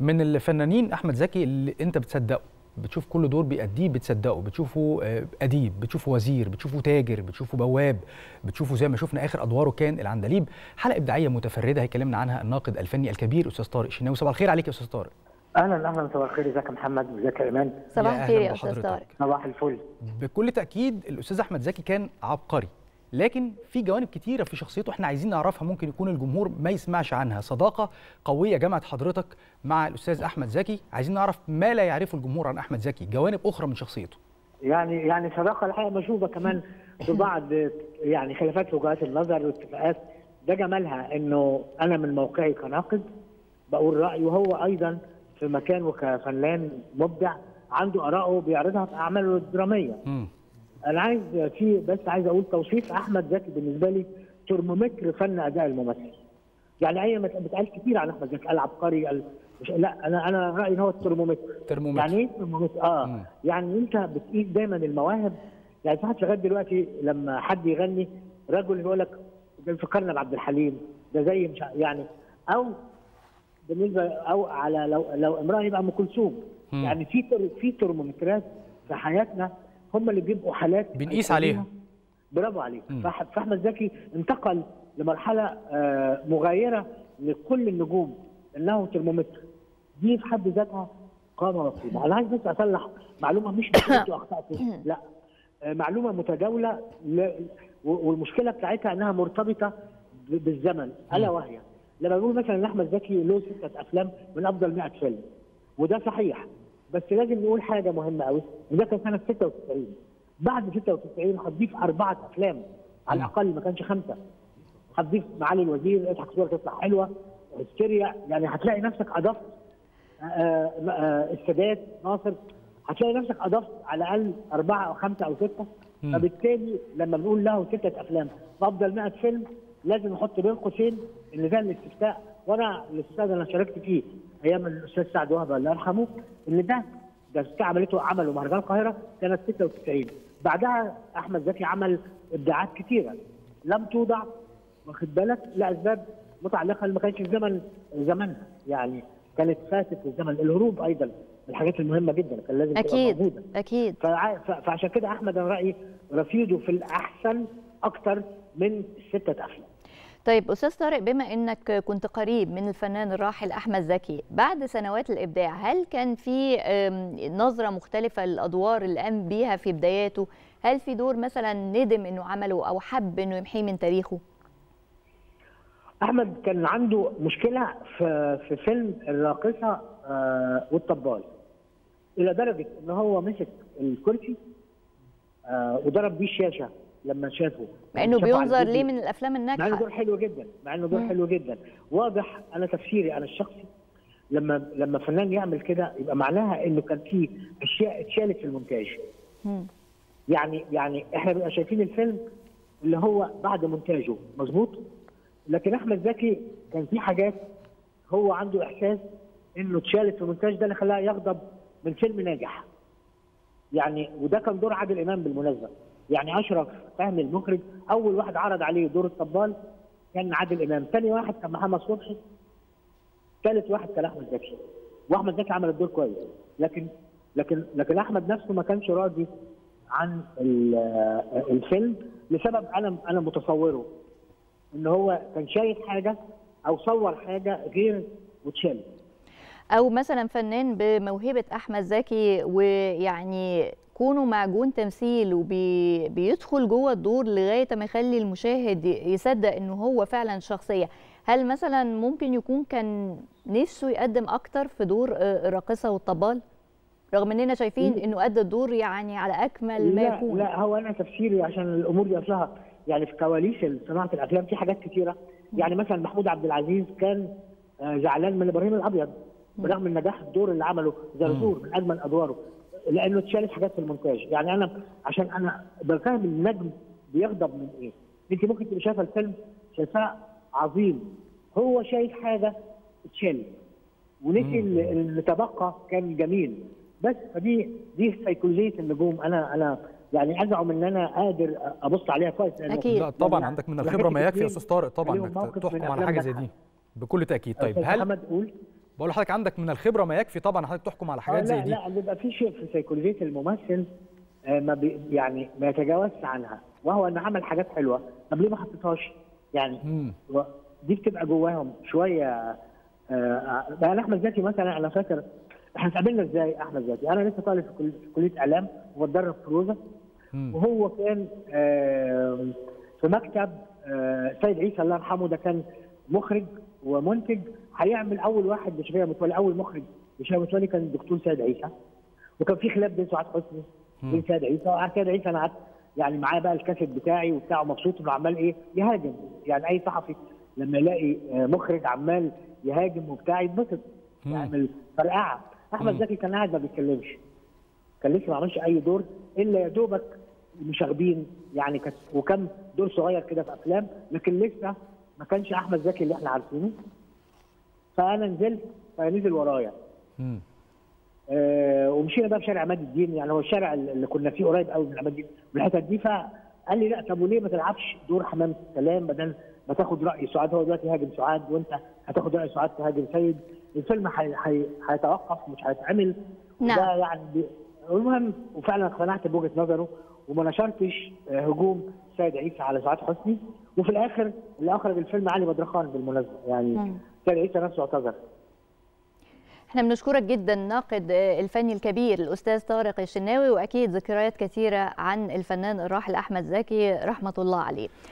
من الفنانين احمد زكي اللي انت بتصدقه بتشوف كل دور بيأديه بتصدقه بتشوفه آه، اديب بتشوفه وزير بتشوفه تاجر بتشوفه بواب بتشوفه زي ما شفنا اخر ادواره كان العندليب حلقه ابداعيه متفرده هيكلمنا عنها الناقد الفني الكبير استاذ طارق شناوي صباح الخير عليك يا استاذ طارق اهلا اهلا صباح الخير ازيك يا محمد وازيك يا ايمان صباح يا الخير أهلاً يا استاذ بحضرتك. طارق صباح الفل بكل تاكيد الاستاذ احمد زكي كان عبقري لكن في جوانب كتيره في شخصيته احنا عايزين نعرفها ممكن يكون الجمهور ما يسمعش عنها صداقه قويه جمعت حضرتك مع الاستاذ احمد زكي عايزين نعرف ما لا يعرفه الجمهور عن احمد زكي جوانب اخرى من شخصيته يعني يعني صداقه الحقيقه مشوبه كمان في بعض يعني خلافات في وجهات النظر واتفاقات ده جمالها انه انا من موقعي كناقد بقول رايي وهو ايضا في مكانه كفنان مبدع عنده ارائه بيعرضها في اعماله الدراميه مم. انا عايز في بس عايز اقول توصيف احمد زكي بالنسبه لي ترمومتر فن اداء الممثل يعني اي ما بتقال كتير عن احمد زكي العبقري ال- مش لا انا انا رايي ان هو الترمومتر ترمومتر. يعني ايه ترمومتر اه مم. يعني انت بتقيس دايما المواهب يعني ساعات لغايه دلوقتي لما حد يغني رجل يقول لك ده بيفكرنا بعبد الحليم ده زي مش ع- يعني او بالنسبه او على لو لو امراه يبقى ام كلثوم مم. يعني في تر- في ترمومترات في حياتنا هم اللي بيبقوا حالات بنقيس أيقونية. عليها. برافو عليك مم. فأح- فاحمد زكي انتقل لمرحله آه، مغايره لكل النجوم انه ترمومتر دي في حد ذاتها قامه وقيمه انا عايز بس اصلح معلومه مش بتقولوا اخطاتوا لا آه، معلومه متداوله ل... و- والمشكله بتاعتها انها مرتبطه ب- بالزمن الا وهي لما بنقول مثلا ان احمد زكي له سته افلام من افضل 100 فيلم وده صحيح بس لازم نقول حاجه مهمه قوي وده كان سنه 96 بعد 96 هتضيف اربعه افلام على الاقل ما كانش خمسه هتضيف معالي الوزير اضحك صوره تطلع حلوه هستيريا يعني هتلاقي نفسك اضفت آه، آه، السادات ناصر هتلاقي نفسك اضفت على الاقل اربعه او خمسه او سته مم. فبالتالي لما بنقول له سته افلام بافضل 100 فيلم لازم نحط بين قوسين ان ده الاستفتاء وانا الاستفتاء ده انا شاركت فيه ايام الاستاذ سعد وهبه الله يرحمه ان ده ده استفتاء عملته عمله مهرجان القاهره سنه 96 بعدها احمد زكي عمل ابداعات كثيره لم توضع واخد بالك لاسباب متعلقه اللي ما كانش في زمن زمانها يعني كانت فاتت في الزمن الهروب ايضا من الحاجات المهمه جدا كان لازم تبقى اكيد موجوده اكيد فع- ف- فعشان كده احمد انا رايي رصيده في الاحسن اكتر من سته افلام طيب استاذ طارق بما انك كنت قريب من الفنان الراحل احمد زكي بعد سنوات الابداع هل كان في أم، نظره مختلفه للادوار اللي قام بيها في بداياته هل في دور مثلا ندم انه عمله او حب انه يمحيه من تاريخه احمد كان عنده مشكله في في فيلم الراقصه آه، والطبال الى درجه ان هو مسك الكرسي آه، وضرب بيه الشاشه لما شافه مع انه شافه على بينظر الفيديو. ليه من الافلام مع انه الناجحه دور حلو جدا مع انه دور مم. حلو جدا واضح انا تفسيري انا الشخصي لما لما فنان يعمل كده يبقى معناها انه كان في اشياء اتشالت في المونتاج مم. يعني يعني احنا بنبقى شايفين الفيلم اللي هو بعد مونتاجه مظبوط لكن احمد زكي كان في حاجات هو عنده احساس انه اتشالت في المونتاج ده اللي خلاه يغضب من فيلم ناجح يعني وده كان دور عادل امام بالمناسبه يعني اشرف فهمي المخرج اول واحد عرض عليه دور الطبال كان عادل امام ثاني واحد كان محمد صبحي ثالث واحد كان احمد زكي واحمد زكي عمل الدور كويس لكن لكن لكن احمد نفسه ما كانش راضي عن ال- آه، الفيلم لسبب انا انا متصوره ان هو كان شايف حاجه او صور حاجه غير واتشالت او مثلا فنان بموهبه احمد زكي ويعني كونه معجون تمثيل وبيدخل جوه الدور لغايه ما يخلي المشاهد يصدق انه هو فعلا شخصيه هل مثلا ممكن يكون كان نفسه يقدم اكتر في دور آه، الراقصه والطبال رغم اننا شايفين انه ادى الدور يعني على اكمل ما لا يكون لا هو انا تفسيري عشان الامور دي اصلها يعني في كواليس صناعه الافلام في حاجات كتيره يعني مثلا محمود عبد العزيز كان آه، زعلان من ابراهيم الابيض برغم من نجاح الدور اللي عمله زرزور من اجمل ادواره لانه اتشالت حاجات في المونتاج يعني انا عشان انا بفهم النجم بيغضب من ايه انت ممكن تبقي شايفه الفيلم شايفاه عظيم هو شايف حاجه اتشالت ونسي اللي اللي تبقى كان جميل بس فدي دي سيكولوجيه النجوم انا انا يعني ازعم ان انا قادر ابص عليها كويس لأنه أكيد. لا طبعا يعني عندك من الحاجات الخبره ما يكفي يا الاتنين استاذ طارق طبعا عليهم انك موقف تحكم من على أفلام حاجه زي ناجحة. دي بكل تاكيد طيب أستاذ هل محمد قول بقول لحضرتك عندك من الخبره ما يكفي طبعا حضرتك تحكم على حاجات آه زي لا دي لا بيبقى في شيء في سيكولوجيه الممثل آه ما بي يعني ما يتجاوزش عنها وهو انه عمل حاجات حلوه طب ليه ما حطيتهاش؟ يعني مم. و- دي بتبقى جواهم شويه آه آه، يعني احمد زكي مثلا انا فاكر احنا اتقابلنا ازاي احمد زكي؟ انا لسه طالب في كل- في كليه اعلام وبتدرب في روزه مم. وهو كان آه، في مكتب آه، سيد عيسى الله يرحمه ده كان مخرج ومنتج هيعمل اول واحد لشفيع متولي اول مخرج لشفيع متولي كان الدكتور سيد عيسى وكان في خلاف بين سعاد حسني وبين سيد عيسى وعلى سيد عيسى انا قعدت يعني معاه بقى الكاسيت بتاعي وبتاعه مبسوط انه عمال ايه يهاجم يعني اي صحفي لما يلاقي آه، مخرج عمال يهاجم وبتاع يتبسط مم. يعمل فرقعه احمد مم. زكي كان قاعد ما بيتكلمش كان لسه ما عملش اي دور الا يا دوبك مشاغبين يعني كانت وكم دور صغير كده في افلام لكن لسه ما كانش احمد زكي اللي احنا عارفينه فانا نزلت فنزل ورايا مم. آه ومشينا بقى في شارع عماد الدين يعني هو الشارع اللي كنا فيه قريب قوي من عماد الدين من الحتت دي فقال لي لا طب وليه ما تلعبش دور حمام السلام بدل ما تاخد راي سعاد هو دلوقتي هاجم سعاد وانت هتاخد راي سعاد تهاجم سيد الفيلم هي- هي- هيتوقف مش هيتعمل نعم. ده يعني بي- المهم وفعلا اقتنعت بوجهه نظره وما نشرتش آه، هجوم سيد عيسى على سعاد حسني وفي الاخر اللي اخرج الفيلم علي بدرخان بالمناسبه يعني مم. سيد عيسى نفسه اعتذر احنا بنشكرك جدا ناقد آه، الفني الكبير الاستاذ طارق الشناوي واكيد ذكريات كثيره عن الفنان الراحل احمد زكي رحمه الله عليه